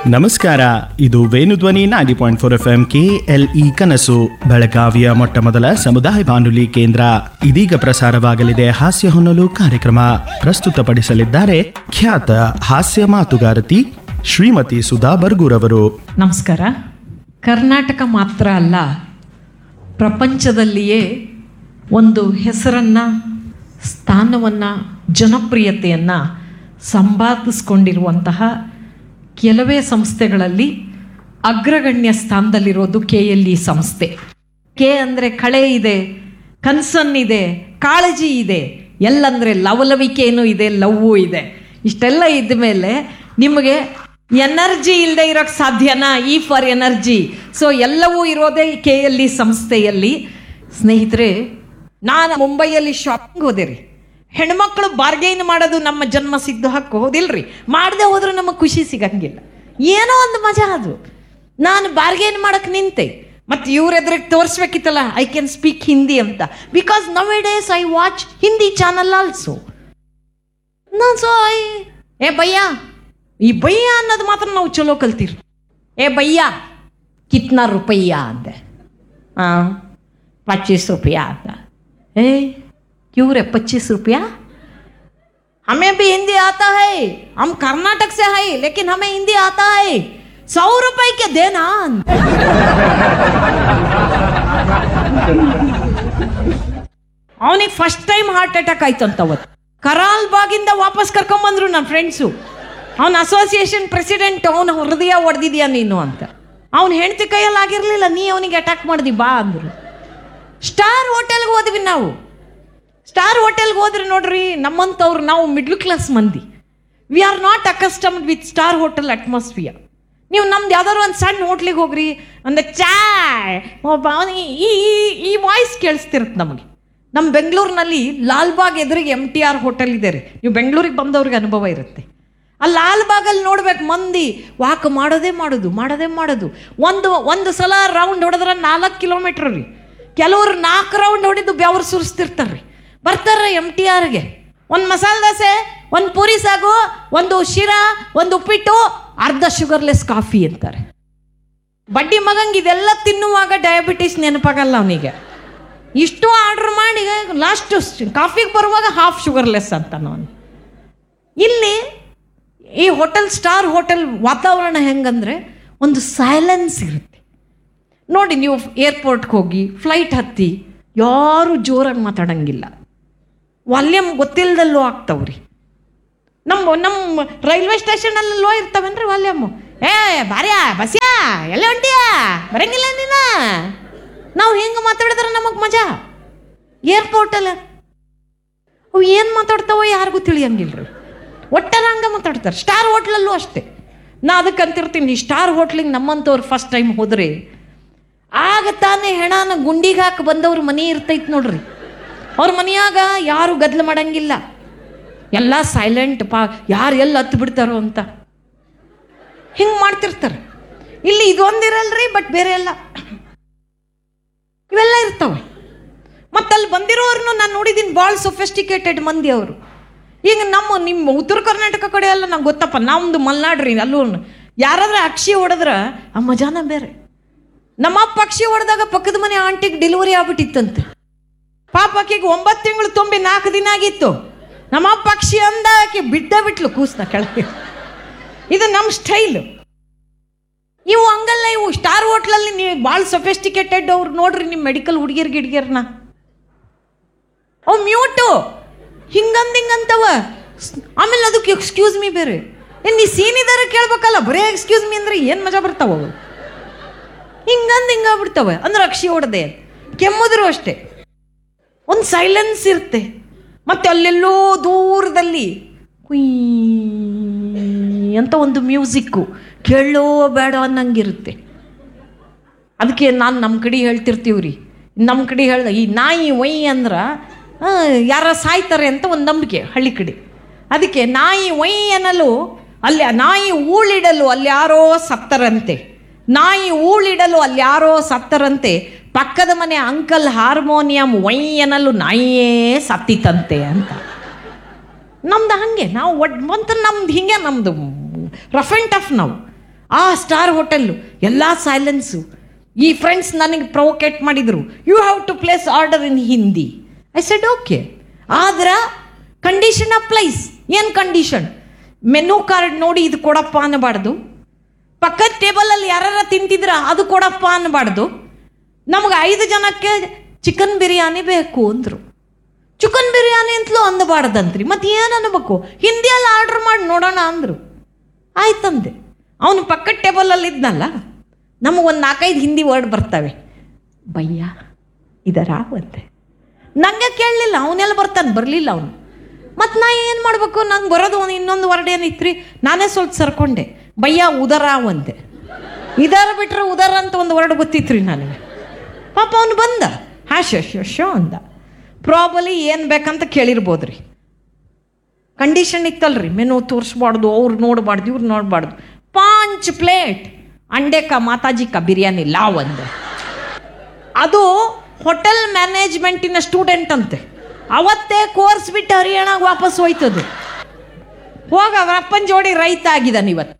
ನಮಸ್ಕಾರ ಇದು Venudhwani ninety point four F M K L E ಕನಸು ಬೆಳಗಾವಿಯ ಮೊಟ್ಟ ಮೊದಲ ಸಮುದಾಯ ಬಾನುಲಿ ಕೇಂದ್ರ ಇದೀಗ ಪ್ರಸಾರವಾಗಲಿದೆ ಹಾಸ್ಯ ಹೊನ್ನಲು ಕಾರ್ಯಕ್ರಮ ಪ್ರಸ್ತುತಪಡಿಸಲಿದ್ದಾರೆ ಖ್ಯಾತ ಹಾಸ್ಯ ಮಾತುಗಾರತಿ ಶ್ರೀಮತಿ ಸುಧಾ ಬರ್ಗೂರವರು ನಮಸ್ಕಾರ ಕರ್ನಾಟಕ ಮಾತ್ರ ಅಲ್ಲ ಪ್ರಪಂಚದಲ್ಲಿಯೇ ಒಂದು ಹೆಸರನ್ನು ಸ್ಥಾನವನ್ನು ಜನಪ್ರಿಯತೆಯನ್ನು ಸಂಪಾದಿಸ್ಕೊಂಡಿರುವಂತಹ ಕೆಲವೇ ಸಂಸ್ಥೆಗಳಲ್ಲಿ ಅಗ್ರಗಣ್ಯ ಸ್ಥಾನದಲ್ಲಿರೋದು ಕೆ ಎಲ್ ಇ ಸಂಸ್ಥೆ ಕೆ ಅಂದರೆ ಕಳೆ ಇದೆ ಕನ್ಸನ್ ಇದೆ ಕಾಳಜಿ ಇದೆ ಎಲ್ಲಂದರೆ ಲವಲವಿಕೆನೂ ಇದೆ ಲವ್ವು ಇದೆ ಇಷ್ಟೆಲ್ಲ ಇದ್ದ ಮೇಲೆ ನಿಮಗೆ ಎನರ್ಜಿ ಇಲ್ಲದೆ ಇರೋಕ್ಕೆ ಸಾಧ್ಯನಾ ಈ ಫಾರ್ ಎನರ್ಜಿ ಸೊ ಎಲ್ಲವೂ ಇರೋದೇ ಕೆ ಎಲ್ ಇ ಸಂಸ್ಥೆಯಲ್ಲಿ ಸ್ನೇಹಿತರೆ ನಾನು ಮುಂಬೈಯಲ್ಲಿ ಶಾಪಿಂಗ್ ಹೋದೆ ರೀ ಹೆಣ್ಮಕ್ಳು ಬಾರ್ಗೈನ್ ಮಾಡೋದು ನಮ್ಮ ಜನ್ಮ ಸಿದ್ಧ ಹಕ್ಕು ಹೌದಿಲ್ರಿ ಮಾಡದೆ ಹೋದ್ರೆ ನಮಗೆ ಖುಷಿ ಸಿಗಂಗಿಲ್ಲ ಏನೋ ಒಂದು ಮಜಾ ಅದು ನಾನು ಬಾರ್ಗೈನ್ ಮಾಡಕ್ಕೆ ನಿಂತೆ ಮತ್ತು ಇವ್ರ ಎದುರಿಗೆ ತೋರಿಸ್ಬೇಕಿತ್ತಲ್ಲ ಐ ಕ್ಯಾನ್ ಸ್ಪೀಕ್ ಹಿಂದಿ ಅಂತ because now days I watch Hindi channel also ನಾನು ಸೊ ಐ ಏ ಭಯ್ಯ ಈ ಭಯ್ಯ ಅನ್ನೋದು ಮಾತ್ರ ನಾವು ಚಲೋ ಕಲ್ತೀರಿ ಏ ಭಯ್ಯ ಕಿತ್ನಾ ರೂಪಯ್ಯ ಅಂದೆ ಹಾಂ पच्चीस रुपया आता ए क्यों रे पच्चीस रुपया हमें भी हिंदी आता है हम कर्नाटक से है लेकिन हमें हिंदी आता है सौ रुपए के देना ಅವನಿಗೆ ಫಸ್ಟ್ ಟೈಮ್ ಹಾರ್ಟ್ ಅಟ್ಯಾಕ್ ಆಯ್ತು ಅಂತ ಅವತ್ತು ಕರಾಲ್ ಬಾಗಿಂದ ವಾಪಸ್ ಕರ್ಕೊಂಬಂದ್ರು ನನ್ನ ಫ್ರೆಂಡ್ಸು ಅವನ ಅಸೋಸಿಯೇಷನ್ ಪ್ರೆಸಿಡೆಂಟ್ ಅವನ ಹೃದಯ ಹೊಡೆದಿದ್ಯಾ ನೀನು ಅಂತ ಅವನ ಹೆಂಡತಿ ಕೈಯಲ್ಲಿ ಆಗಿರಲಿಲ್ಲ ನೀ ಅವನಿಗೆ ಅಟ್ಯಾಕ್ ಮಾಡ್ದಿ ಬಾ ಅಂದರು ಸ್ಟಾರ್ ಹೋಟೆಲ್ಗೆ ಹೋದ್ವಿ ನಾವು ಸ್ಟಾರ್ ಹೋಟೆಲ್ಗೆ ಹೋದ್ರೆ ನೋಡ್ರಿ ನಮ್ಮಂಥವ್ರು ನಾವು ಮಿಡ್ಲ್ ಕ್ಲಾಸ್ ಮಂದಿ we are not accustomed with star hotel atmosphere ನೀವು ನಮ್ದು ಯಾವ್ದಾದ್ರು ಒಂದು ಸಣ್ಣ ಹೋಟ್ಲಿಗೆ ಹೋಗ್ರಿ ಅಂದ್ರೆ ಚಾಯ್ ಒಬ್ಬ ಅವ್ನಿಗೆ ಈ ಈ- ಈ ವಾಯ್ಸ್ ಕೇಳಿಸ್ತಿರುತ್ತೆ ನಮಗೆ ನಮ್ಮ ಬೆಂಗಳೂರಿನಲ್ಲಿ ಲಾಲ್ಬಾಗ್ ಎದುರಿಗೆ ಎಮ್ ಟಿ ಆರ್ ಹೋಟೆಲ್ ಇದೆ ರೀ ನೀವು ಬೆಂಗಳೂರಿಗೆ ಬಂದವ್ರಿಗೆ ಅನುಭವ ಇರುತ್ತೆ ಆ ಲಾಲ್ಬಾಗಲ್ಲಿ ನೋಡ್ಬೇಕು ಮಂದಿ ವಾಕ್ ಮಾಡೋದೇ ಮಾಡೋದು ಮಾಡೋದೇ ಮಾಡೋದು ಒಂದು ಒಂದು ಸಲ ರೌಂಡ್ ಹೊಡೆದ್ರೆ ನಾಲ್ಕು ಕಿಲೋಮೀಟ್ರ್ ರೀ ಕೆಲವರು ನಾಲ್ಕು ರೌಂಡ್ ಹೊಡೆದು ಬೆವರು ಸುರಿಸ್ತಿರ್ತಾರೆ ರೀ ಬರ್ತಾರೆ ಎಮ್ ಟಿ ಆರ್ಗೆ ಒಂದು ಮಸಾಲೆ ದೋಸೆ ಒಂದು ಪೂರಿ ಸಾಗು ಒಂದು ಶಿರಾ ಒಂದು ಉಪ್ಪಿಟ್ಟು ಅರ್ಧ ಶುಗರ್ಲೆಸ್ ಕಾಫಿ ಅಂತಾರೆ ಬಡ್ಡಿ ಮಗಂಗೆ ಇದೆಲ್ಲ ತಿನ್ನುವಾಗ ಡಯಾಬಿಟಿಸ್ ನೆನಪಾಗಲ್ಲ ಅವನಿಗೆ ಇಷ್ಟು ಆರ್ಡ್ರ್ ಮಾಡಿ ಲಾಸ್ಟ್ ಕಾಫಿಗೆ ಬರುವಾಗ ಹಾಫ್ ಶುಗರ್ಲೆಸ್ ಅಂತ ಅವನು ಇಲ್ಲಿ ಈ ಹೋಟೆಲ್ ಸ್ಟಾರ್ ಹೋಟೆಲ್ ವಾತಾವರಣ ಹೆಂಗಂದ್ರೆ ಒಂದು ಸೈಲೆನ್ಸ್ ಇರುತ್ತೆ ನೋಡಿ ನೀವು ಏರ್ಪೋರ್ಟ್ಗೆ ಹೋಗಿ ಫ್ಲೈಟ್ ಹತ್ತಿ ಯಾರು ಜೋರಾಗಿ ಮಾತಾಡಂಗಿಲ್ಲ ವಾಲ್ಯೂಮ್ ಗೊತ್ತಿಲ್ಲದಲ್ಲೂ ಆಗ್ತಾವ್ರಿ ನಮ್ಮ ನಮ್ಮ ರೈಲ್ವೆ ಸ್ಟೇಷನಲ್ಲೋ ಇರ್ತಾವೇನ್ರಿ ವಾಲ್ಯೂಮು ಏ ಬಾರ್ಯಾ ಬಸ್ಯಾ ಎಲ್ಲ ಹೊಂಟಿಯಾ ಬರಂಗಿಲ್ಲ ನೀನ ನಾವು ಹೆಂಗೆ ಮಾತಾಡಿದ್ರೆ ನಮಗೆ ಮಜಾ ಏರ್ಪೋರ್ಟಲ್ಲಿ ಅವು ಏನು ಮಾತಾಡ್ತಾವೋ ಯಾರಿಗೂ ತಿಳಿಯಂಗಿಲ್ರಿ ಒಟ್ಟಾರೆ ಹಂಗೆ ಮಾತಾಡ್ತಾರೆ ಸ್ಟಾರ್ ಹೋಟ್ಲಲ್ಲೂ ಅಷ್ಟೇ ನಾ ಅದಕ್ಕೆ ಅಂತಿರ್ತೀನಿ ಸ್ಟಾರ್ ಹೋಟ್ಲಿಗೆ ನಮ್ಮಂಥವ್ರು ಫಸ್ಟ್ ಟೈಮ್ ಹೋದ್ರೆ ಆಗ ತಾನೇ ಹೆಣನ ಗುಂಡಿಗೆ ಹಾಕಿ ಬಂದವ್ರ ಮನೆ ಇರ್ತೈತೆ ನೋಡ್ರಿ ಅವ್ರ ಮನೆಯಾಗ ಯಾರು ಗದ್ಲ ಮಾಡಂಗಿಲ್ಲ ಎಲ್ಲ ಸೈಲೆಂಟ್ ಪಾ ಯಾರು ಎಲ್ಲಿ ಹತ್ತು ಬಿಡ್ತಾರೋ ಅಂತ ಹಿಂಗೆ ಮಾಡ್ತಿರ್ತಾರೆ ಇಲ್ಲಿ ಇದೊಂದಿರಲ್ರಿ ಬಟ್ ಬೇರೆ ಎಲ್ಲ ಇವೆಲ್ಲ ಇರ್ತವೆ ಮತ್ತು ಅಲ್ಲಿ ಬಂದಿರೋರ್ನು ನಾನು ನೋಡಿದ್ದೀನಿ ಭಾಳ ಸೊಫೆಸ್ಟಿಕೇಟೆಡ್ ಮಂದಿ ಅವರು ಈಗ ನಮ್ಮ ನಿಮ್ಮ ಉತ್ತರ ಕರ್ನಾಟಕ ಕಡೆ ಎಲ್ಲ ನಂಗೆ ಗೊತ್ತಪ್ಪ ನಮ್ಮದು ಮಲ್ನಾಡ್ರಿ ಅಲ್ಲೂ ಯಾರಾದ್ರೂ ಅಕ್ಷಿ ಹೊಡೆದ್ರೆ ಆ ಮಜಾನ ಬೇರೆ ನಮ್ಮ ಅಪ್ಪ ಅಕ್ಷಿ ಹೊಡೆದಾಗ ಪಕ್ಕದ ಮನೆ ಆಂಟಿಗೆ ಡೆಲಿವರಿ ಆಗ್ಬಿಟ್ಟಿತ್ತಂತೆ ಪಾಪ ಆಕೆಗೆ ಒಂಬತ್ತು ತಿಂಗಳು ತುಂಬಿ ನಾಲ್ಕು ದಿನ ಆಗಿತ್ತು ನಮ್ಮ ಅಪ್ಪ ಅಕ್ಷಿ ಅಂದ ಆಕೆ ಬಿದ್ದ ಬಿಟ್ಲು ಕೂಸ್ನ ಕೆಳಗೆ ಇದು ನಮ್ಮ ಸ್ಟೈಲು ಇವು ಹಂಗಲ್ಲ ಇವು ಸ್ಟಾರ್ ಹೋಟ್ಲಲ್ಲಿ ನೀವು ಭಾಳ ಸೊಫೆಸ್ಟಿಕೇಟೆಡ್ ಅವ್ರು ನೋಡ್ರಿ ನಿಮ್ಮ ಮೆಡಿಕಲ್ ಹುಡುಗಿರ್ ಗಿಡ್ಗಿರ್ನ ಅವು ಮ್ಯೂಟು ಹಿಂಗಂದ್ ಹಿಂಗಂತವ ಆಮೇಲೆ ಅದಕ್ಕೆ ಎಕ್ಸ್ಕ್ಯೂಸ್ ಮೀ ಬೇರೆ ಏನ್ ನೀ ಸೀನಿದಾರ ಕೇಳ್ಬೇಕಲ್ಲ ಬರೇ ಎಕ್ಸ್ಕ್ಯೂಸ್ ಮೀ ಅಂದ್ರೆ ಏನು ಮಜಾ ಬರ್ತಾವ ಅವು ಹಿಂಗಂದ್ ಹಿಂಗಾಗ್ಬಿಡ್ತವೆ ಅಂದ್ರೆ ಅಕ್ಷಿ ಹೊಡೆದೆ ಕೆಮ್ಮುದ್ರು ಅಷ್ಟೇ ಒಂದು ಸೈಲೆನ್ಸ್ ಇರುತ್ತೆ ಮತ್ತೆ ಅಲ್ಲೆಲ್ಲೋ ದೂರದಲ್ಲಿ ಕುಯ್ ಅಂತ ಒಂದು ಮ್ಯೂಸಿಕ್ಕು ಕೇಳೋ ಬೇಡ ಅನ್ನಂಗಿರುತ್ತೆ ಅದಕ್ಕೆ ನಾನು ನಮ್ಮ ಕಡೆ ಹೇಳ್ತಿರ್ತೀವಿ ರೀ ನಮ್ಮ ಕಡೆ ಹೇಳ್ದ ಈ ನಾಯಿ ಒಯ್ ಅಂದ್ರೆ ಆ, ಯಾರ ಸಾಯ್ತಾರೆ ಅಂತ ಒಂದು ನಂಬಿಕೆ ಹಳ್ಳಿ ಕಡೆ ಅದಕ್ಕೆ ನಾಯಿ ಒಯ್ ಅನ್ನಲು ಅಲ್ಲಿ ನಾಯಿ ಊಳಿಡಲು ಅಲ್ಲಿ ಯಾರೋ ಸತ್ತರಂತೆ ನಾಯಿ ಊಳಿಡಲು ಅಲ್ಲಿ ಯಾರೋ ಸತ್ತರಂತೆ ಪಕ್ಕದ ಮನೆ ಅಂಕಲ್ ಹಾರ್ಮೋನಿಯಂ ಒಯ್ ಅನ್ನಲು ನಾಯಿಯೇ ಸತ್ತಿತಂತೆ ಅಂತ ನಮ್ದು ಹಾಗೆ ನಾವು ಒಡ್ ಮಂತ್ ನಮ್ದು ಹಿಂಗೆ ನಮ್ಮದು ರಫ್ ಆ್ಯಂಡ್ ಟಫ್ ನಾವು ಆ ಸ್ಟಾರ್ ಹೋಟೆಲ್ಲು ಎಲ್ಲ ಸೈಲೆನ್ಸು ಈ ಫ್ರೆಂಡ್ಸ್ ನನಗೆ ಪ್ರೊವೊಕೇಟ್ ಮಾಡಿದರು you have to place order in Hindi I said okay ಆದ್ರೆ ಕಂಡೀಷನ್ ಅಪ್ಲೈಸ್ ಏನು ಕಂಡೀಷನ್ ಮೆನು ಕಾರ್ಡ್ ನೋಡಿ ಇದು ಕೊಡಪ್ಪ ಅನ್ನಬಾರ್ದು ಪಕ್ಕದ ಟೇಬಲಲ್ಲಿ ಯಾರ ತಿಂತಿದ್ರ ಅದು ಕೊಡಪ್ಪ ಅನ್ನಬಾರ್ದು ನಮಗೆ ಐದು ಜನಕ್ಕೆ ಚಿಕನ್ ಬಿರಿಯಾನಿ ಬೇಕು ಅಂದರು ಚಿಕನ್ ಬಿರಿಯಾನಿ ಅಂತಲೂ ಅಂದಬಾರ್ದಂತ್ರಿ ಮತ್ತೆ ಏನು ಅನ್ಬೇಕು ಹಿಂದಿಯಲ್ಲಿ ಆರ್ಡ್ರ್ ಮಾಡಿ ನೋಡೋಣ ಅಂದರು ಆಯ್ತಂದೆ ಅವನು ಪಕ್ಕದ ಟೇಬಲಲ್ಲಿ ಇದ್ನಲ್ಲ ನಮಗೆ ಒಂದು ನಾಲ್ಕೈದು ಹಿಂದಿ ವರ್ಡ್ ಬರ್ತವೆ ಬಯ್ಯ ಇದರ ಅಂತೆ ನಂಗೆ ಕೇಳಲಿಲ್ಲ ಅವನೆಲ್ಲ ಬರ್ತಾನೆ ಬರಲಿಲ್ಲ ಅವನು ಮತ್ತು ನಾ ಏನು ಮಾಡಬೇಕು ನಂಗೆ ಬರೋದು ಒಂದು ಇನ್ನೊಂದು ವರ್ಡ್ ಏನಿತ್ರಿ ನಾನೇ ಸ್ವಲ್ಪ ಸರ್ಕೊಂಡೆ ಬಯ್ಯ ಉದರ ಅಂದೆ ಇದರ ಬಿಟ್ರೆ ಉದರ ಅಂತ ಒಂದು ವರ್ಡ್ ಗೊತ್ತಿತ್ತು ರೀ ನನಗೆ ಪಾಪ ಅವನು ಬಂದ ಹಾಶ ಶೋ ಅಂದ ಪ್ರಾಬಲಿ ಏನು ಬೇಕಂತ ಕೇಳಿರ್ಬೋದು ರೀ ಕಂಡೀಷನ್ ಇತ್ತಲ್ರಿ ಮೆನು ತೋರಿಸ್ಬಾರ್ದು ಅವ್ರು ನೋಡಬಾರ್ದು ಇವ್ರು ನೋಡಬಾರ್ದು ಪಾಂಚ್ ಪ್ಲೇಟ್ ಅಂಡೆ ಕಾ ಮಾತಾಜಿ ಕಾ ಬಿರಿಯಾನಿ ಲಾವ್ ಅಂದೆ ಅದು ಹೋಟೆಲ್ ಮ್ಯಾನೇಜ್ಮೆಂಟಿನ ಸ್ಟೂಡೆಂಟ್ ಅಂತೆ ಅವತ್ತೇ ಕೋರ್ಸ್ ಬಿಟ್ಟು ಹರಿಯಾಣಗೆ ವಾಪಸ್ ಹೋಯ್ತದು ಹೋಗ ಅವ್ರ ಅಪ್ಪನ ಜೋಡಿ ರೈತ ಆಗಿದ್ದಾನೆ ಇವತ್ತು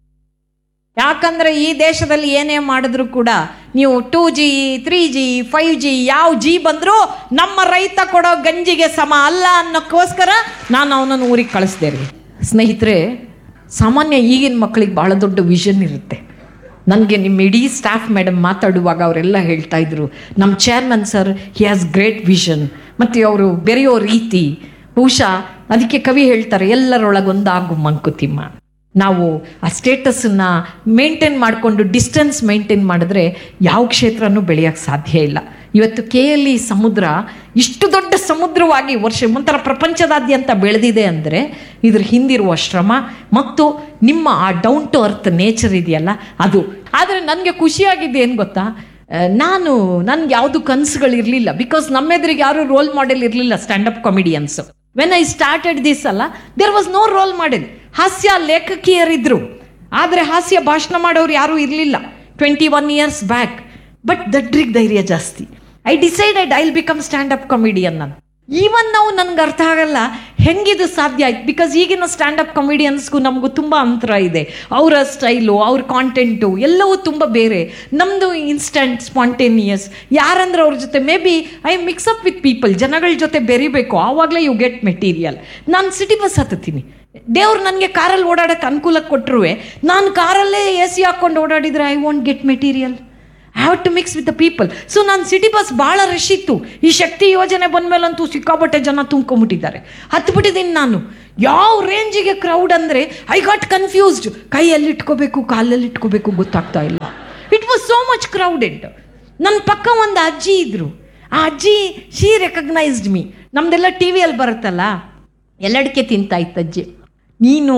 ಯಾಕಂದ್ರೆ ಈ ದೇಶದಲ್ಲಿ ಏನೇ ಮಾಡಿದ್ರು ಕೂಡ ನೀವು two G three G five G ಯಾವ ಜಿ ಬಂದರೂ ನಮ್ಮ ರೈತ ಕೊಡೋ ಗಂಜಿಗೆ ಸಮ ಅಲ್ಲ ಅನ್ನೋಕ್ಕೋಸ್ಕರ ನಾನು ಅವನನ್ನು ಊರಿಗೆ ಕಳಿಸ್ದೆ ರೀ ಸ್ನೇಹಿತರೆ ಸಾಮಾನ್ಯ ಈಗಿನ ಮಕ್ಕಳಿಗೆ ಭಾಳ ದೊಡ್ಡ ವಿಷನ್ ಇರುತ್ತೆ ನನಗೆ ನಿಮ್ಮ ಇಡೀ ಸ್ಟಾಫ್ ಮೇಡಮ್ ಮಾತಾಡುವಾಗ ಅವರೆಲ್ಲ ಹೇಳ್ತಾ ಇದ್ರು ನಮ್ಮ chairman sir he has great vision ಮತ್ತು ಅವರು ಬೆರೆಯೋ ರೀತಿ ಬಹುಶಃ ಅದಕ್ಕೆ ಕವಿ ಹೇಳ್ತಾರೆ ಎಲ್ಲರೊಳಗೊಂದಾಗು ಮಂಕುತಿಮ್ಮ ನಾವು ಆ ಸ್ಟೇಟಸನ್ನು ಮೇಂಟೈನ್ ಮಾಡಿಕೊಂಡು ಡಿಸ್ಟೆನ್ಸ್ ಮೇಂಟೈನ್ ಮಾಡಿದ್ರೆ ಯಾವ ಕ್ಷೇತ್ರನೂ ಬೆಳೆಯೋಕ್ಕೆ ಸಾಧ್ಯ ಇಲ್ಲ ಇವತ್ತು ಕೆ ಎಲ್ ಇ ಸಮುದ್ರ ಇಷ್ಟು ದೊಡ್ಡ ಸಮುದ್ರವಾಗಿ ವರ್ಷ ಒಂಥರ ಪ್ರಪಂಚದಾದ್ಯಂತ ಬೆಳೆದಿದೆ ಅಂದರೆ ಇದ್ರ ಹಿಂದಿರುವ ಶ್ರಮ ಮತ್ತು ನಿಮ್ಮ ಆ ಡೌನ್ ಟು ಅರ್ತ್ ನೇಚರ್ ಇದೆಯಲ್ಲ ಅದು ಆದರೆ ನನಗೆ ಖುಷಿಯಾಗಿದ್ದು ಏನು ಗೊತ್ತಾ ಆ, ನಾನು ನನ್ಗೆ ಯಾವುದು ಕನಸುಗಳಿರಲಿಲ್ಲ ಬಿಕಾಸ್ ನಮ್ಮೆದುರಿಗೆ ಯಾರು ರೋಲ್ ಮಾಡೆಲ್ ಇರಲಿಲ್ಲ stand up comedians when I started this ಅಲ್ಲ there was no role model ಹಾಸ್ಯ ಲೇಖಕಿಯರಿದ್ರು ಆದರೆ ಹಾಸ್ಯ ಭಾಷಣ ಮಾಡೋರು ಯಾರೂ ಇರಲಿಲ್ಲ twenty one years back but ದಡ್ರಿಗೆ ಧೈರ್ಯ ಜಾಸ್ತಿ I decided I will become stand up comedian ನಾನು ಈವನ್ ನಾವು ನನ್ಗೆ ಅರ್ಥ ಆಗಲ್ಲ ಹೆಂಗಿದು ಸಾಧ್ಯ ಆಯ್ತು ಬಿಕಾಸ್ ಈಗಿನ ಸ್ಟ್ಯಾಂಡ್ ಅಪ್ ಕಾಮಿಡಿಯನ್ಸ್ಗೂ ನಮಗೂ ತುಂಬ ಅಂತರ ಇದೆ ಅವರ ಸ್ಟೈಲು ಅವ್ರ ಕಾಂಟೆಂಟು ಎಲ್ಲವೂ ತುಂಬ ಬೇರೆ ನಮ್ಮದು ಇನ್ಸ್ಟಂಟ್ ಸ್ಪಾಂಟೇನಿಯಸ್ ಯಾರಂದ್ರೆ ಅವ್ರ ಜೊತೆ maybe I mix up with people ಜನಗಳ ಜೊತೆ ಬೆರಿಬೇಕು ಆವಾಗಲೇ ಯು ಗೆಟ್ ಮೆಟೀರಿಯಲ್ ನಾನು ಸಿಟಿ ಬಸ್ ಹತ್ತುತ್ತೀನಿ ದೇವ್ರು ನನಗೆ ಕಾರಲ್ಲಿ ಓಡಾಡೋಕ್ಕೆ ಅನುಕೂಲ ಕೊಟ್ಟರು ನಾನು ಕಾರಲ್ಲೇ ಎ ಸಿ ಹಾಕ್ಕೊಂಡು ಓಡಾಡಿದರೆ I want get material I have to mix with the people so ನಾನು ಸಿಟಿ ಬಸ್ ಭಾಳ ರಶ್ ಇತ್ತು ಈ ಶಕ್ತಿ ಯೋಜನೆ ಬಂದಮೇಲಂತೂ ಸಿಕ್ಕಾಪಟ್ಟೆ ಜನ ತುಂಬ್ಕೊಂಬಿಟ್ಟಿದ್ದಾರೆ ಹತ್ಬಿಟ್ಟಿದ್ದೀನಿ ನಾನು ಯಾವ ರೇಂಜಿಗೆ ಕ್ರೌಡ್ ಅಂದರೆ ಐ ಗಾಟ್ ಕನ್ಫ್ಯೂಸ್ಡ್ ಕೈಯಲ್ಲಿ ಇಟ್ಕೋಬೇಕು ಕಾಲಲ್ಲಿ ಇಟ್ಕೋಬೇಕು ಗೊತ್ತಾಗ್ತಾ ಇಲ್ಲ it was so much crowded ನನ್ನ ಪಕ್ಕ ಒಂದು ಅಜ್ಜಿ ಇದ್ರು ಆ ಅಜ್ಜಿ ಶಿ ರೆಕಗ್ನೈಸ್ಡ್ ಮೀ ನಮ್ದೆಲ್ಲ ಟಿ ವಿಯಲ್ಲಿ ಬರುತ್ತಲ್ಲ ಎಲ್ಲಡಿಕೆ ತಿಂತಾ ಇತ್ತು ಅಜ್ಜಿ ನೀನು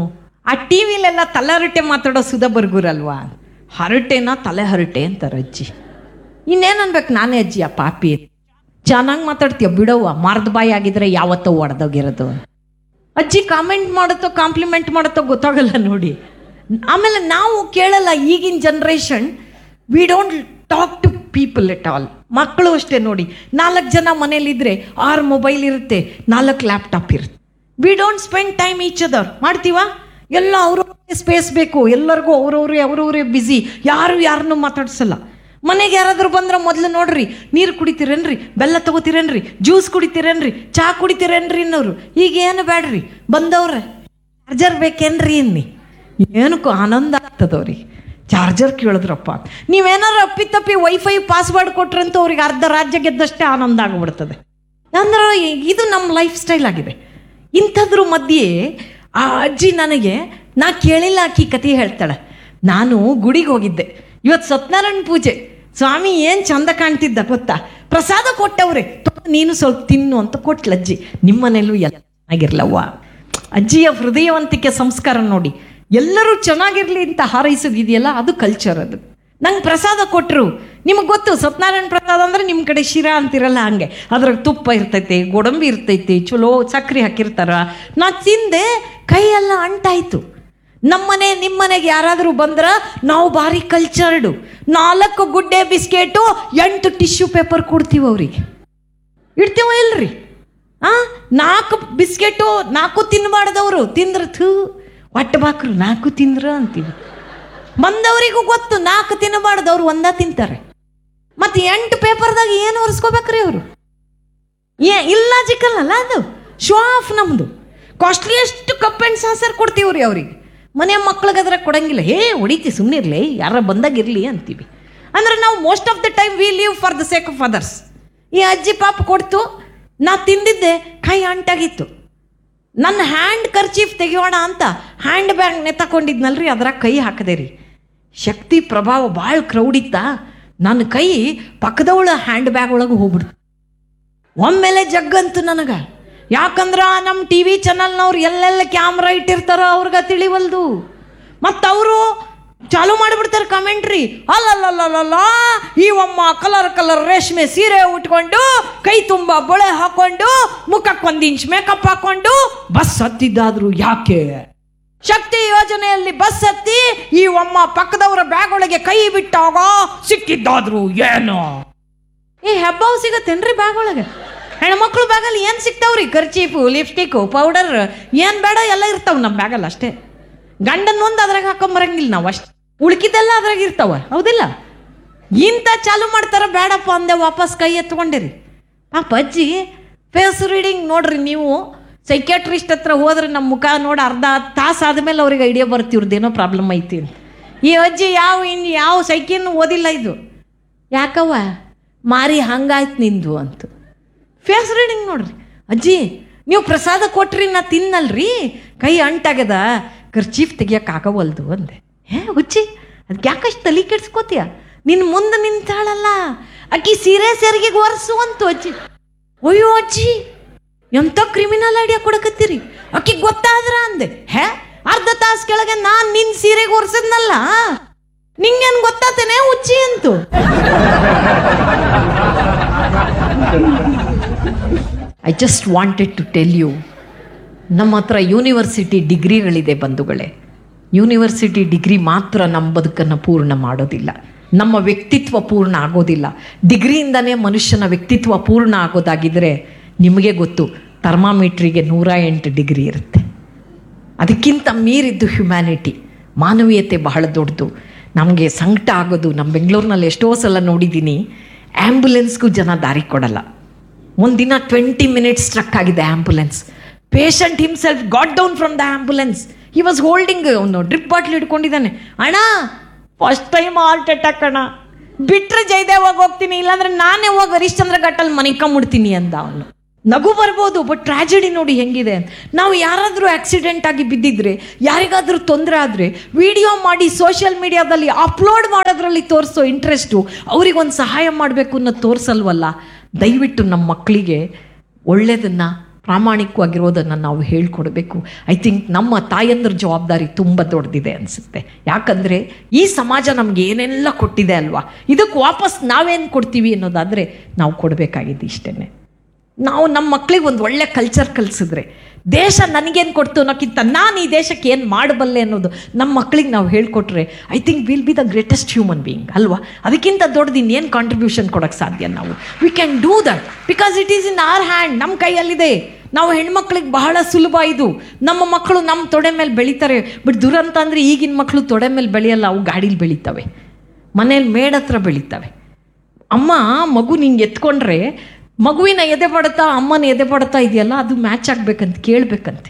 ಆ ಟಿ ವಿಲೆಲ್ಲ ತಲಹರಟೆ ಮಾತಾಡೋ ಸುಧಾ ಬರ್ಗೂರಲ್ವಾ ಹರಟೆನ ತಲೆ ಹರಟೆ ಅಂತಾರೆ ಅಜ್ಜಿ ಇನ್ನೇನು ಅನ್ಬೇಕು ನಾನೇ ಅಜ್ಜಿ ಆ ಪಾಪಿ ಚೆನ್ನಾಗಿ ಮಾತಾಡ್ತೀಯ ಬಿಡವ್ವ ಮಾರ್ದ ಬಾಯಿ ಆಗಿದ್ರೆ ಯಾವತ್ತೋ ಒಡೆದೋಗಿರೋದು ಅಜ್ಜಿ ಕಾಮೆಂಟ್ ಮಾಡುತ್ತೋ ಕಾಂಪ್ಲಿಮೆಂಟ್ ಮಾಡುತ್ತೋ ಗೊತ್ತಾಗಲ್ಲ ನೋಡಿ ಆಮೇಲೆ ನಾವು ಕೇಳಲ್ಲ ಈಗಿನ generation we don't talk to people at all ಮಕ್ಕಳು ಅಷ್ಟೇ ನೋಡಿ ನಾಲ್ಕು ಜನ ಮನೇಲಿದ್ರೆ ಆರು ಮೊಬೈಲ್ ಇರುತ್ತೆ ನಾಲ್ಕು ಲ್ಯಾಪ್ಟಾಪ್ ಇರುತ್ತೆ we don't spend time each other ಮಾಡ್ತೀವಾ ಎಲ್ಲ ಅವ್ರವ್ರಿಗೆ ಸ್ಪೇಸ್ ಬೇಕು ಎಲ್ಲರಿಗೂ ಅವ್ರವ್ರೇ ಅವ್ರವ್ರೇ ಬ್ಯುಸಿ ಯಾರು ಯಾರನ್ನೂ ಮಾತಾಡ್ಸಲ್ಲ ಮನೆಗೆ ಯಾರಾದರೂ ಬಂದ್ರೆ ಮೊದಲು ನೋಡ್ರಿ ನೀರು ಕುಡಿತೀರೇನ್ರಿ ಬೆಲ್ಲ ತಗೋತೀರೇನ್ರಿ ಜ್ಯೂಸ್ ಕುಡಿತೀರೇನ್ರಿ ಚಹಾ ಕುಡಿತೀರೇನ್ರಿ ಅನ್ನೋರು ಈಗ ಏನು ಬೇಡ್ರಿ ಬಂದವ್ರೆ ಚಾರ್ಜರ್ ಬೇಕೇನ್ರಿ ಅನ್ನಿ ಏನಕ್ಕೂ ಆನಂದ ಆಗ್ತದವ್ರಿಗೆ ಚಾರ್ಜರ್ ಕೇಳಿದ್ರಪ್ಪ ನೀವೇನಾರು ಅಪ್ಪಿತಪ್ಪಿ ವೈಫೈ ಪಾಸ್ವರ್ಡ್ ಕೊಟ್ರಂತೂ ಅವ್ರಿಗೆ ಅರ್ಧ ರಾಜ್ಯ ಗೆದ್ದಷ್ಟೇ ಆನಂದ ಆಗಿಬಿಡ್ತದೆ ಅಂದ್ರೆ ಇದು ನಮ್ಮ ಲೈಫ್ ಸ್ಟೈಲ್ ಆಗಿದೆ ಇಂಥದ್ರ ಮಧ್ಯೆ ಆ ಅಜ್ಜಿ ನನಗೆ ನಾ ಕೇಳಿಲ್ಲ ಆಕಿ ಕತೆ ಹೇಳ್ತಾಳೆ ನಾನು ಗುಡಿಗೆ ಹೋಗಿದ್ದೆ ಇವತ್ತು ಸತ್ಯನಾರಾಯಣ ಪೂಜೆ ಸ್ವಾಮಿ ಏನು ಚಂದ ಕಾಣ್ತಿದ್ದ ಗೊತ್ತಾ ಪ್ರಸಾದ ಕೊಟ್ಟವ್ರೆ ತಗೋ ನೀನು ಸ್ವಲ್ಪ ತಿನ್ನು ಅಂತ ಕೊಟ್ಲ ಅಜ್ಜಿ ನಿಮ್ಮನೇಲೂ ಎಲ್ಲ ಚೆನ್ನಾಗಿರ್ಲವ್ವ ಅಜ್ಜಿಯ ಹೃದಯವಂತಿಕೆ ಸಂಸ್ಕಾರ ನೋಡಿ ಎಲ್ಲರೂ ಚೆನ್ನಾಗಿರ್ಲಿ ಅಂತ ಹಾರೈಸೋದಿದೆಯಲ್ಲ ಅದು ಕಲ್ಚರ್ ಅದು ನಂಗೆ ಪ್ರಸಾದ ಕೊಟ್ಟರು ನಿಮಗೆ ಗೊತ್ತು ಸತ್ಯನಾರಾಯಣ ಪ್ರಸಾದ ಅಂದರೆ ನಿಮ್ಮ ಕಡೆ ಶಿರಾ ಅಂತಿರಲ್ಲ ಹಂಗೆ ಅದ್ರಾಗ ತುಪ್ಪ ಇರ್ತೈತೆ ಗೋಡಂಬಿ ಇರ್ತೈತಿ ಚಲೋ ಸಕ್ರೆ ಹಾಕಿರ್ತಾರ ನಾ ತಿಂದೆ ಕೈಯೆಲ್ಲ ಅಂಟಾಯ್ತು ನಮ್ಮನೆ ನಿಮ್ಮನೆಗೆ ಯಾರಾದರೂ ಬಂದ್ರೆ ನಾವು ಭಾರಿ ಕಲ್ಚರ್ಡು ನಾಲ್ಕು ಗುಡ್ಡೆ ಬಿಸ್ಕೆಟು ಎಂಟು ಟಿಶ್ಯೂ ಪೇಪರ್ ಕೊಡ್ತೀವಿ ಅವ್ರಿಗೆ ಇಡ್ತೀವ ಇಲ್ರಿ ಆ ನಾಲ್ಕು ಬಿಸ್ಕೆಟು ನಾಲ್ಕು ತಿನ್ನಬಾರ್ದವರು ತಿಂದ್ರೆ ಥೂ ಹೊಟ್ಟೆ ಬಾಕ್ರು ನಾಲ್ಕು ತಿಂದ್ರ ಅಂತೀವಿ ಬಂದವರಿಗೂ ಗೊತ್ತು ನಾಲ್ಕು ತಿನ್ನಬಾರ್ದು ಅವ್ರು ಒಂದ ತಿಂತಾರೆ ಮತ್ತೆ ಎಂಟು ಪೇಪರ್ದಾಗ ಏನು ಒರೆಸ್ಕೋಬೇಕ್ರಿ ಅವರು ಏ ಇಲ್ಲಾಜಿಕಲ್ ಅಲ್ಲ ಅದು ಶೋ ಆಫ್ ನಮ್ದು ಕಾಸ್ಟ್ಲಿಯೆಸ್ಟ್ ಕಪ್ ಆ್ಯಂಡ್ ಸಾಸರ್ ಕೊಡ್ತೀವ್ರಿ ಅವ್ರಿಗೆ ಮನೆ ಮಕ್ಳಿಗೆ ಅದ್ರ ಕೊಡಂಗಿಲ್ಲ ಹೇ ಹೊಡಿತಿ ಸುಮ್ಮನೆ ಇರಲಿ ಯಾರ ಬಂದಾಗ ಇರಲಿ ಅಂತೀವಿ ಅಂದ್ರೆ ನಾವು most of the time we leave for the sake of others ಈ ಅಜ್ಜಿ ಪಾಪ ಕೊಡ್ತು ನಾ ತಿಂದಿದ್ದೆ ಕೈ ಅಂಟಾಗಿತ್ತು ನನ್ನ ಹ್ಯಾಂಡ್ ಕರ್ಚೀಫ್ ತೆಗಿಯೋಣ ಅಂತ ಹ್ಯಾಂಡ್ ಬ್ಯಾಗ್ನೆ ತಗೊಂಡಿದ್ನಲ್ರಿ ಅದ್ರಾಗ ಕೈ ಹಾಕದೆ ರೀ ಶಕ್ತಿ ಪ್ರಭಾವ ಭಾಳ ಕ್ರೌಡ್ ಇತ್ತ ನನ್ನ ಕೈ ಪಕ್ಕದವಳ ಹ್ಯಾಂಡ್ ಬ್ಯಾಗ್ ಒಳಗೆ ಹೋಗ್ಬಿಡ್ತು ಒಮ್ಮೆಲೆ ಜಗ್ಗಂತು ನನಗೆ ಯಾಕಂದ್ರ ನಮ್ಮ ಟಿ ವಿ ಚಾನಲ್ನವ್ರು ಎಲ್ಲೆಲ್ಲ ಕ್ಯಾಮ್ರಾ ಇಟ್ಟಿರ್ತಾರೋ ಅವ್ರಿಗೆ ತಿಳಿವಲ್ದು ಮತ್ತು ಅವರು ಚಾಲು ಮಾಡಿಬಿಡ್ತಾರೆ ಕಮೆಂಟ್ರಿ ಅಲ್ಲಲ್ಲಲ್ಲಲ್ಲ ಈ ಒಮ್ಮ ಕಲರ್ ಕಲರ್ ರೇಷ್ಮೆ ಸೀರೆ ಉಟ್ಕೊಂಡು ಕೈ ತುಂಬ ಬಳೆ ಹಾಕೊಂಡು ಮುಖಕ್ಕೆ ಒಂದು ಇಂಚ್ ಮೇಕಪ್ ಹಾಕೊಂಡು ಬಸ್ ಹತ್ತಿದ್ದಾದ್ರು ಯಾಕೆ ಶಕ್ತಿ ಯೋಜನೆಯಲ್ಲಿ ಬಸ್ ಹತ್ತಿ ಈ ಒಮ್ಮ ಪಕ್ಕದವರ ಬ್ಯಾಗ್ ಒಳಗೆ ಕೈ ಬಿಟ್ಟಾಗ ಸಿಕ್ಕಿದ್ದಾದ್ರು ಏನು ಈ ಹೆಬ್ಬಾವು ಸಿಗತ್ತೇನ್ರಿ ಬ್ಯಾಗ್ ಒಳಗೆ ಹೆಣ್ಮಕ್ಳು ಬ್ಯಾಗಲ್ಲಿ ಏನು ಸಿಗ್ತಾವ್ರಿ ಕರ್ಚೀಫು ಲಿಪ್ಸ್ಟಿಕ್ಕು ಪೌಡರ್ ಏನು ಬೇಡ ಎಲ್ಲ ಇರ್ತಾವ ನಮ್ಮ ಬ್ಯಾಗಲ್ಲಿ ಅಷ್ಟೇ ಗಂಡನ ಒಂದು ಅದ್ರಾಗ ಹಾಕೊಂಬರಂಗಿಲ್ಲ ನಾವು ಅಷ್ಟೇ ಉಳ್ಕಿದ್ದೆಲ್ಲ ಅದ್ರಾಗ ಇರ್ತಾವ ಹೌದಿಲ್ಲ ಇಂಥ ಚಾಲು ಮಾಡ್ತಾರ ಬೇಡಪ್ಪ ಅಂದೆ ವಾಪಸ್ ಕೈ ಎತ್ಕೊಂಡಿರಿ ಪಾಪ ಅಜ್ಜಿ ಫೇಸ್ ರೀಡಿಂಗ್ ನೋಡ್ರಿ ನೀವು ಸೈಕ್ಯಾಟ್ರಿಸ್ಟ್ ಹತ್ರ ಹೋದ್ರೆ ನಮ್ಮ ಮುಖ ನೋಡಿ ಅರ್ಧ ತಾಸು ಆದಮೇಲೆ ಅವ್ರಿಗೆ ಐಡಿಯಾ ಬರ್ತಿವ್ರದ್ದೇನೋ ಪ್ರಾಬ್ಲಮ್ ಐತಿ ಅಂತ ಈ ಅಜ್ಜಿ ಯಾವ ಇನ್ನು ಯಾವ ಸೈಕಿನ್ನು ಓದಿಲ್ಲ ಇದು ಯಾಕವ್ವ ಮಾರಿ ಹಂಗಾಯ್ತು ನಿಂದು ಅಂತ ಫೇಸ್ ರೀಡಿಂಗ್ ನೋಡ್ರಿ ಅಜ್ಜಿ ನೀವು ಪ್ರಸಾದ ಕೊಟ್ರಿ ನಾ ತಿನ್ನಲ್ರಿ ಕೈ ಅಂಟಾಗ್ಯದ ಕರ್ಚೀಫ್ ತೆಗಿಯಕ್ಕೆ ಆಗವಲ್ದು ಅಂದೆ ಹೇ ಹುಚ್ಚಿ ಅದಕ್ಕೆ ಯಾಕಷ್ಟು ತಲೆ ಕೆಡ್ಸ್ಕೋತೀಯ ನಿನ್ನ ಮುಂದೆ ನಿಂತಾಳಲ್ಲ ಅಕ್ಕಿ ಸೀರೆ ಸೆರಿಗೆಗೆ ಒರೆಸು ಅಂತು ಅಜ್ಜಿ ಅಯ್ಯೋ ಅಜ್ಜಿ ಎಂಥ ಕ್ರಿಮಿನಲ್ ಐಡಿಯಾ ಕೊಡಕತ್ತೀರಿ ಅಕ್ಕಿ ಗೊತ್ತಾದ್ರ ಅಂದೆ ಹೇ ಅರ್ಧ ತಾಸು ಕೆಳಗೆ ನಾನು ನಿನ್ನ ಸೀರೆಗೆ ಒರೆಸದ್ನಲ್ಲ ನಿಂಗೇನು ಗೊತ್ತಾತೇನೆ ಹುಚ್ಚಿ ಅಂತು I just wanted to tell you ನಮ್ಮ ಹತ್ರ ಯೂನಿವರ್ಸಿಟಿ ಡಿಗ್ರಿಗಳಿದೆ ಬಂಧುಗಳೇ ಯೂನಿವರ್ಸಿಟಿ ಡಿಗ್ರಿ ಮಾತ್ರ ನಮ್ಮ ಬದುಕನ್ನು ಪೂರ್ಣ ಮಾಡೋದಿಲ್ಲ ನಮ್ಮ ವ್ಯಕ್ತಿತ್ವ ಪೂರ್ಣ ಆಗೋದಿಲ್ಲ ಡಿಗ್ರಿಯಿಂದನೇ ಮನುಷ್ಯನ ವ್ಯಕ್ತಿತ್ವ ಪೂರ್ಣ ಆಗೋದಾಗಿದ್ದರೆ ನಿಮಗೆ ಗೊತ್ತು ಥರ್ಮಾಮೀಟ್ರಿಗೆ ನೂರ ಎಂಟು ಡಿಗ್ರಿ ಇರುತ್ತೆ ಅದಕ್ಕಿಂತ ಮೀರಿದ್ದು ಹ್ಯುಮ್ಯಾನಿಟಿ ಮಾನವೀಯತೆ ಬಹಳ ದೊಡ್ಡದು ನಮಗೆ ಸಂಕಟ ಆಗೋದು ನಮ್ಮ ಬೆಂಗಳೂರಿನಲ್ಲಿ ಎಷ್ಟೋ ಸಲ ನೋಡಿದ್ದೀನಿ ಆ್ಯಂಬುಲೆನ್ಸ್ಗೂ ಜನ ದಾರಿ ಕೊಡಲ್ಲ ಒಂದಿನ ಟ್ವೆಂಟಿ ಮಿನಿಟ್ಸ್ ಸ್ಟ್ರಕ್ ಆಗಿದೆ ambulance patient himself got down from the ambulance he was holding ಅವನು ಡ್ರಿಪ್ ಬಾಟ್ಲ್ ಹಿಡ್ಕೊಂಡಿದ್ದಾನೆ ಅಣ್ಣ ಫಸ್ಟ್ ಟೈಮ್ ಹಾರ್ಟ್ ಅಟ್ಯಾಕ್ ಅಣ್ಣ ಬಿಟ್ಟರೆ ಜಯದೇವಾಗ ಹೋಗ್ತೀನಿ ಇಲ್ಲಾಂದ್ರೆ ನಾನೇ ಹೋಗಿ ಹರಿಶ್ಚಂದ್ರ ಘಟ್ಟಲ್ಲಿ ಮನಿಕೊಂಬಿಡ್ತೀನಿ ಅಂದ ಅವನು ನಗು ಬರ್ಬೋದು ಬಟ್ ಟ್ರಾಜಿಡಿ ನೋಡಿ ಹೆಂಗಿದೆ ನಾವು ಯಾರಾದರೂ ಆಕ್ಸಿಡೆಂಟ್ ಆಗಿ ಬಿದ್ದಿದ್ರೆ ಯಾರಿಗಾದರೂ ತೊಂದರೆ ಆದರೆ ವಿಡಿಯೋ ಮಾಡಿ ಸೋಷಿಯಲ್ ಮೀಡಿಯಾದಲ್ಲಿ ಅಪ್ಲೋಡ್ ಮಾಡೋದ್ರಲ್ಲಿ ತೋರಿಸೋ ಇಂಟ್ರೆಸ್ಟು ಅವ್ರಿಗೊಂದು ಸಹಾಯ ಮಾಡಬೇಕು ಅನ್ನೋದು ತೋರಿಸಲ್ವಲ್ಲ ದಯವಿಟ್ಟು ನಮ್ಮ ಮಕ್ಕಳಿಗೆ ಒಳ್ಳೆಯದನ್ನು ಪ್ರಾಮಾಣಿಕವಾಗಿರೋದನ್ನು ನಾವು ಹೇಳ್ಕೊಡ್ಬೇಕು ಐ ಥಿಂಕ್ ನಮ್ಮ ತಾಯಂದ್ರ ಜವಾಬ್ದಾರಿ ತುಂಬ ದೊಡ್ಡದಿದೆ ಅನಿಸುತ್ತೆ ಯಾಕಂದರೆ ಈ ಸಮಾಜ ನಮ್ಗೆ ಏನೆಲ್ಲ ಕೊಟ್ಟಿದೆ ಅಲ್ವಾ ಇದಕ್ಕೆ ವಾಪಸ್ ನಾವೇನು ಕೊಡ್ತೀವಿ ಅನ್ನೋದಾದರೆ ನಾವು ಕೊಡಬೇಕಾಗಿದ್ದು ಇಷ್ಟೇ ನಾವು ನಮ್ಮ ಮಕ್ಳಿಗೆ ಒಂದು ಒಳ್ಳೆ ಕಲ್ಚರ್ ಕಲಿಸಿದ್ರೆ ದೇಶ ನನಗೇನು ಕೊಡ್ತು ಅನ್ನೋಕ್ಕಿಂತ ನಾನು ಈ ದೇಶಕ್ಕೆ ಏನು ಮಾಡಬಲ್ಲೆ ಅನ್ನೋದು ನಮ್ಮ ಮಕ್ಳಿಗೆ ನಾವು ಹೇಳ್ಕೊಟ್ರೆ I think will be the greatest human being ಅಲ್ವಾ ಅದಕ್ಕಿಂತ ದೊಡ್ಡದು ಇನ್ನೇನು ಕಾಂಟ್ರಿಬ್ಯೂಷನ್ ಕೊಡೋಕ್ಕೆ ಸಾಧ್ಯ ನಾವು we can do that because it is in our hand ನಮ್ಮ ಕೈಯಲ್ಲಿದೆ ನಾವು ಹೆಣ್ಮಕ್ಳಿಗೆ ಬಹಳ ಸುಲಭ ಇದು ನಮ್ಮ ಮಕ್ಕಳು ನಮ್ಮ ತೊಡೆ ಮೇಲೆ ಬೆಳೀತಾರೆ ಬಟ್ ದುರಂತ ಅಂದರೆ ಈಗಿನ ಮಕ್ಕಳು ತೊಡೆ ಮೇಲೆ ಬೆಳೆಯಲ್ಲ ಅವು ಗಾಡೀಲಿ ಬೆಳೀತವೆ ಮನೇಲಿ ಮೇಡ್ ಹತ್ರ ಬೆಳೀತವೆ ಅಮ್ಮ ಮಗು ನಿಂಗೆ ಎತ್ಕೊಂಡ್ರೆ ಮಗುವಿನ ಎದೆ ಬಡತಾ ಅಮ್ಮನ ಎದೆ ಬಡತಾ ಇದೆಯಲ್ಲ ಅದು ಮ್ಯಾಚ್ ಆಗ್ಬೇಕಂತ ಕೇಳಬೇಕಂತೆ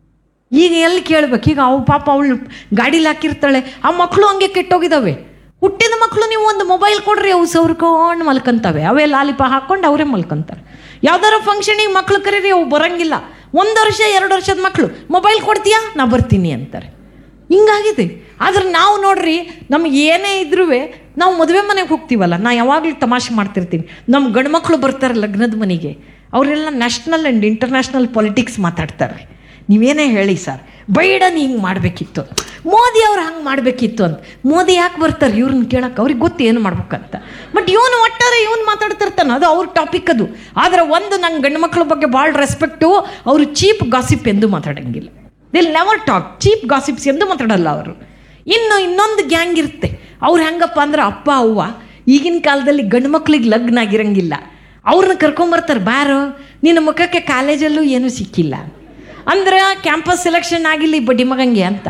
ಈಗ ಎಲ್ಲಿ ಕೇಳ್ಬೇಕು ಈಗ ಅವು ಪಾಪ ಅವಳು ಗಾಡೀಲಿ ಹಾಕಿರ್ತಾಳೆ ಆ ಮಕ್ಕಳು ಹಂಗೆ ಕೆಟ್ಟೋಗಿದ್ದಾವೆ ಹುಟ್ಟಿದ ಮಕ್ಕಳು ನೀವು ಒಂದು ಮೊಬೈಲ್ ಕೊಡ್ರಿ ಅವು ಸವ್ರ್ಕೊಂಡು ಮಲ್ಕೊಂತವೆ ಅವೇ ಲಾಲಿಪ ಹಾಕ್ಕೊಂಡು ಅವರೇ ಮಲ್ಕೊಂತಾರೆ ಯಾವ್ದಾರ ಫಂಕ್ಷನಿಗೆ ಮಕ್ಳು ಕರೀರಿ ಅವು ಬರಂಗಿಲ್ಲ ಒಂದು ವರ್ಷ ಎರಡು ವರ್ಷದ ಮಕ್ಕಳು ಮೊಬೈಲ್ ಕೊಡ್ತೀಯಾ ನಾ ಬರ್ತೀನಿ ಅಂತಾರೆ ಹಿಂಗಾಗಿದೆ ಆದ್ರೆ ನಾವು ನೋಡ್ರಿ ನಮ್ಗೆ ಏನೇ ಇದ್ರೂ ನಾವು ಮದುವೆ ಮನೆಗೆ ಹೋಗ್ತೀವಲ್ಲ ನಾ ಯಾವಾಗಲೂ ತಮಾಷೆ ಮಾಡ್ತಿರ್ತೀನಿ ನಮ್ಮ ಗಂಡು ಮಕ್ಕಳು ಬರ್ತಾರೆ ಲಗ್ನದ ಮನೆಗೆ ಅವರೆಲ್ಲ ನ್ಯಾಷನಲ್ ಆ್ಯಂಡ್ ಇಂಟರ್ನ್ಯಾಷನಲ್ ಪಾಲಿಟಿಕ್ಸ್ ಮಾತಾಡ್ತಾರೆ ನೀವೇನೇ ಹೇಳಿ ಸರ್ ಬೈಡನ್ ಹಿಂಗೆ ಮಾಡಬೇಕಿತ್ತು ಮೋದಿ ಅವ್ರು ಹಂಗೆ ಮಾಡಬೇಕಿತ್ತು ಅಂತ ಮೋದಿ ಯಾಕೆ ಬರ್ತಾರೆ ಇವ್ರನ್ನ ಕೇಳಕ್ಕೆ ಅವ್ರಿಗೆ ಗೊತ್ತು ಏನು ಮಾಡ್ಬೇಕಂತ ಬಟ್ ಇವನು ಒಟ್ಟಾರೆ ಇವನು ಮಾತಾಡ್ತಿರ್ತಾನೆ ಅದು ಅವ್ರ ಟಾಪಿಕ್ ಅದು ಆದರೆ ಒಂದು ನಂಗೆ ಗಂಡು ಮಕ್ಕಳ ಬಗ್ಗೆ ಭಾಳ ರೆಸ್ಪೆಕ್ಟು ಅವರು ಚೀಪ್ ಗಾಸಿಪ್ ಎಂದು ಮಾತಾಡಂಗಿಲ್ಲ they'll never talk cheap gossips ಎಂದು ಮಾತಾಡಲ್ಲ ಅವರು ಇನ್ನು ಇನ್ನೊಂದು ಗ್ಯಾಂಗ್ ಇರುತ್ತೆ ಅವ್ರು ಹೆಂಗಪ್ಪ ಅಂದ್ರೆ ಅಪ್ಪ ಅವ್ವ ಈಗಿನ ಕಾಲದಲ್ಲಿ ಗಂಡು ಮಕ್ಳಿಗೆ ಲಗ್ನ ಆಗಿರಂಗಿಲ್ಲ ಅವ್ರನ್ನ ಕರ್ಕೊಂಬರ್ತಾರೆ ಬಾರೋ ನಿನ್ನ ಮುಖಕ್ಕೆ ಕಾಲೇಜಲ್ಲೂ ಏನೂ ಸಿಕ್ಕಿಲ್ಲ ಅಂದ್ರೆ ಕ್ಯಾಂಪಸ್ ಸೆಲೆಕ್ಷನ್ ಆಗಿಲ್ಲ ಈ ಬಡ್ಡಿ ಮಗಂಗೆ ಅಂತ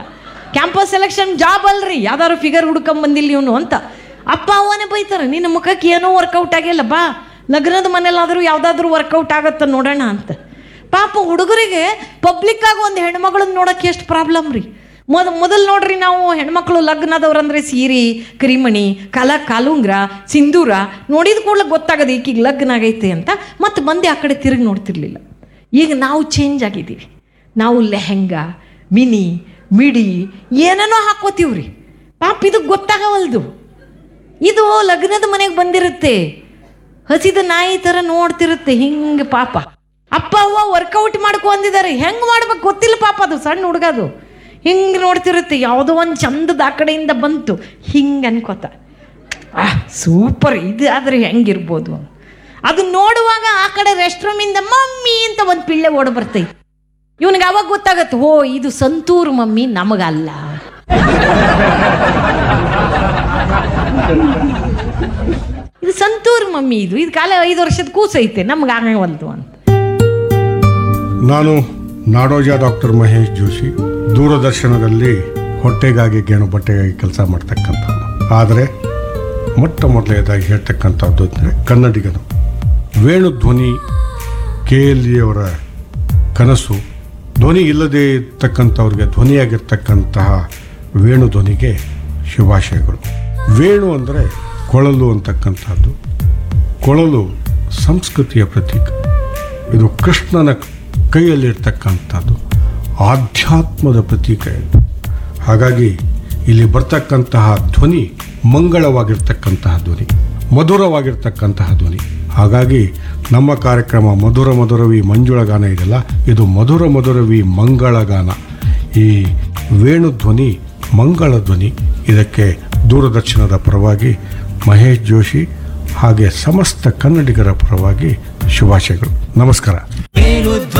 ಕ್ಯಾಂಪಸ್ ಸೆಲೆಕ್ಷನ್ ಜಾಬ್ ಅಲ್ರಿ ಯಾವ್ದಾದ್ರು ಫಿಗರ್ ಹುಡ್ಕೊಂಡ್ ಬಂದಿಲ್ಲ ಇವನು ಅಂತ ಅಪ್ಪ ಅವನೇ ಬೈತಾರೆ ನಿನ್ನ ಮುಖಕ್ಕೆ ಏನೋ ವರ್ಕೌಟ್ ಆಗಿಲ್ಲ ಬಾ ಲಗ್ನದ ಮನೇಲಾದರೂ ಯಾವುದಾದ್ರೂ ವರ್ಕೌಟ್ ಆಗತ್ತ ನೋಡೋಣ ಅಂತ ಪಾಪ ಹುಡುಗರಿಗೆ ಪಬ್ಲಿಕ್ ಆಗಿ ಒಂದು ಹೆಣ್ಮಗಳನ್ನ ನೋಡೋಕೆ ಎಷ್ಟು ಪ್ರಾಬ್ಲಮ್ ರೀ ಮೊದ ಮೊದಲು ನೋಡ್ರಿ ನಾವು ಹೆಣ್ಮಕ್ಳು ಲಗ್ನದವ್ರಂದ್ರೆ ಸೀರೆ ಕರಿಮಣಿ ಕಲ ಕಾಲುಂಗ್ರ ಸಿಂಧೂರ ನೋಡಿದ ಕೂಡಲೇ ಗೊತ್ತಾಗದು ಈಕಿಗೆ ಲಗ್ನ ಆಗೈತೆ ಅಂತ ಮತ್ತು ಮಂದಿ ಆ ಕಡೆ ತಿರುಗಿ ನೋಡ್ತಿರ್ಲಿಲ್ಲ ಈಗ ನಾವು ಚೇಂಜ್ ಆಗಿದ್ದೀವಿ ನಾವು ಲೆಹೆಂಗಾ ಮಿನಿ ಮಿಡಿ ಏನೇನೋ ಹಾಕೋತೀವ್ರಿ ಪಾಪ ಇದು ಗೊತ್ತಾಗವಲ್ದು ಇದು ಲಗ್ನದ ಮನೆಗೆ ಬಂದಿರುತ್ತೆ ಹಸಿದ ನಾಯಿ ಥರ ನೋಡ್ತಿರುತ್ತೆ ಹಿಂಗೆ ಪಾಪ ಅಪ್ಪ ಅವ್ವ ವರ್ಕೌಟ್ ಮಾಡ್ಕೊಂಡಿದ್ದಾರೆ ಹೆಂಗೆ ಮಾಡ್ಬೇಕು ಗೊತ್ತಿಲ್ಲ ಪಾಪ ಅದು ಸಣ್ಣ ಹುಡುಗದು ಹಿಂಗೆ ನೋಡ್ತಿರುತ್ತೆ ಯಾವುದೋ ಒಂದು ಚಂದದ ಆ ಕಡೆಯಿಂದ ಬಂತು ಹಿಂಗೆ ಅನ್ಕೋತ ಆ ಸೂಪರ್ ಇದು ಆದರೆ ಹೆಂಗಿರ್ಬೋದು ಅದು ನೋಡುವಾಗ ಆ ಕಡೆ ರೆಸ್ಟ್ ರೂಮಿಂದ ಮಮ್ಮಿ ಅಂತ ಒಂದು ಪಿಳ್ಳೆ ಓಡ್ ಬರ್ತೈತಿ ಇವನಿಗೆ ಅವಾಗ ಗೊತ್ತಾಗತ್ತೆ ಓ ಇದು ಸಂತೂರು ಮಮ್ಮಿ ನಮಗಲ್ಲ ಇದು ಸಂತೂರು ಮಮ್ಮಿ ಇದು ಇದು ಕಾಲ ಐದು ವರ್ಷದ ಕೂಸೈತೆ ನಮ್ಗೆ ಆಗವಲ್ದು ಅಂತ ನಾನು ನಾಡೋಜ ಡಾಕ್ಟರ್ ಮಹೇಶ್ ಜೋಶಿ ದೂರದರ್ಶನದಲ್ಲಿ ಹೊಟ್ಟೆಗಾಗಿ ಗೇಣು ಬಟ್ಟೆಗಾಗಿ ಕೆಲಸ ಮಾಡ್ತಕ್ಕಂಥವ್ನು ಆದರೆ ಮೊಟ್ಟ ಮೊದಲನೇದಾಗಿ ಹೇಳ್ತಕ್ಕಂಥದ್ದು ಅಂದರೆ ಕನ್ನಡಿಗನು ವೇಣು ಧ್ವನಿ ಕೆ ಎಲ್ ಅವರ ಕನಸು ಧ್ವನಿ ಇಲ್ಲದೆ ಇರ್ತಕ್ಕಂಥವ್ರಿಗೆ ಧ್ವನಿಯಾಗಿರ್ತಕ್ಕಂತಹ ವೇಣು ಧ್ವನಿಗೆ ಶುಭಾಶಯಗಳು ವೇಣು ಅಂದರೆ ಕೊಳಲು ಅಂತಕ್ಕಂಥದ್ದು ಕೊಳಲು ಸಂಸ್ಕೃತಿಯ ಪ್ರತೀಕ ಇದು ಕೃಷ್ಣನ ಕೈಯಲ್ಲಿರ್ತಕ್ಕಂಥದ್ದು ಆಧ್ಯಾತ್ಮದ ಪ್ರತೀಕ ಇದು ಹಾಗಾಗಿ ಇಲ್ಲಿ ಬರ್ತಕ್ಕಂತಹ ಧ್ವನಿ ಮಂಗಳವಾಗಿರ್ತಕ್ಕಂತಹ ಧ್ವನಿ ಮಧುರವಾಗಿರ್ತಕ್ಕಂತಹ ಧ್ವನಿ ಹಾಗಾಗಿ ನಮ್ಮ ಕಾರ್ಯಕ್ರಮ ಮಧುರ ಮಧುರವಿ ಮಂಜುಳ ಗಾನ ಇದೆಯಲ್ಲ ಇದು ಮಧುರ ಮಧುರವಿ ಮಂಗಳ ಗಾನ ಈ ವೇಣು ಧ್ವನಿ ಮಂಗಳ ಧ್ವನಿ ಇದಕ್ಕೆ ದೂರದರ್ಶನದ ಪರವಾಗಿ ಮಹೇಶ್ ಜೋಶಿ ಹಾಗೆ ಸಮಸ್ತ ಕನ್ನಡಿಗರ ಪರವಾಗಿ ಶುಭಾಶಯಗಳು ನಮಸ್ಕಾರ ವೇಣುಧ್ವನಿ